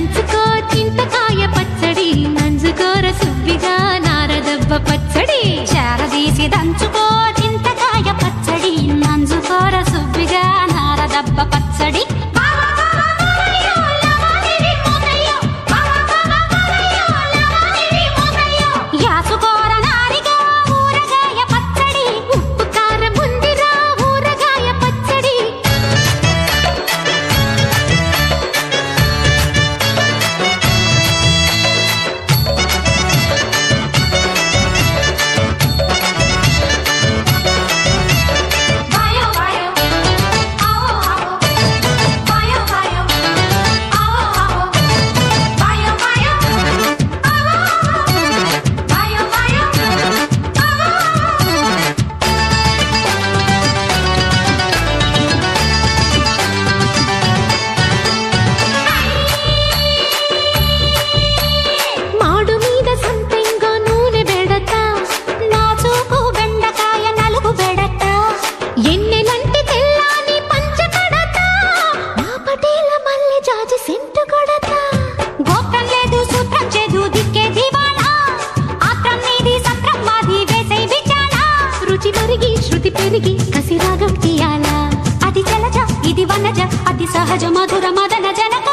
దంచుకో చింతకాయ పచ్చడి నంజుకోర సుబ్బిగా నారదబ్బ పచ్చడి చారదీసి దంచుకో చింతకాయ పచ్చడి నంజుకోర సుబ్బిగా నారదబ్బ పచ్చడి యాసుకోర నారిగా ఊరగాయ పచ్చడి ఉప్పు కారం ఉందిరా ఊరగాయ పచ్చడి వాయో వాయో ఆవో ఆవో వాయో వాయో ఆవో ఆవో వాయో వాయో ఆవో వాయో వాయో ఆవో మాడు మీద సంపెంగా నూనె బెడతా నా చూపు బెండకాయ నలుగు బెడత ఎన్నెలంటి తెల్లాని పంచ కడతా నా పటేల మల్లె జాజి సెంటు కొడతా గోత్రం లేదు సూత్రం చేదు దిక్కే దివాళా ఆత్రం నీది సత్రం మాది వేసై విచాలా రుచి మరిగి శృతి పెరిగి కసిరాగం తీయాలా అది జలజ ఇది వనజ అతి సహజ మధుర మదన జనక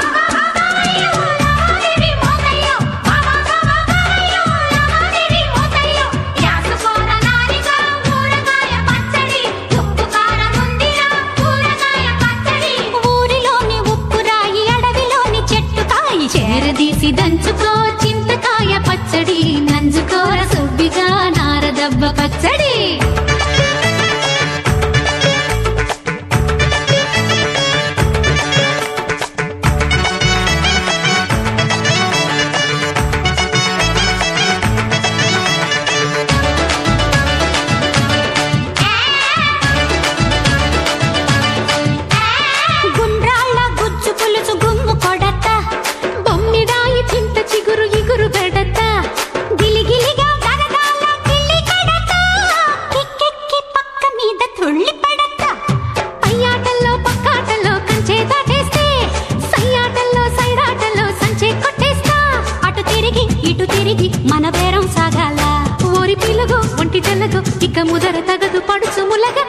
ఊరిలోని ఉప్పు రాయి అడవిలోని చెట్టు కాయి చేరదీసి దంచుకో చింతకాయ పచ్చడి నంజుకోర సుబ్బిగా నారదబ్బ పచ్చడి గుండ్రాళ్ళ గుజ్జు పులుసు గుమ్ము కొడత బొమ్మిడాయి చింత చిగురు ఇగురు పెడతా గిలిగిలిగా గరగాల గిల్లి కడత కిక్కెక్కి పక్క మీద తుళ్ళి పడత పయ్యాటల్లో పక్కాటల్లో కంచే దాటేస్తే సయ్యాటల్లో సైరాటల్లో సంచే కొట్టేస్తా అటు తిరిగి ఇటు తిరిగి మన బేరం సాగాల ఓరి పిలుగు ఒంటి తెల్లగు ఇక ముదర తగదు పడుచు ములగ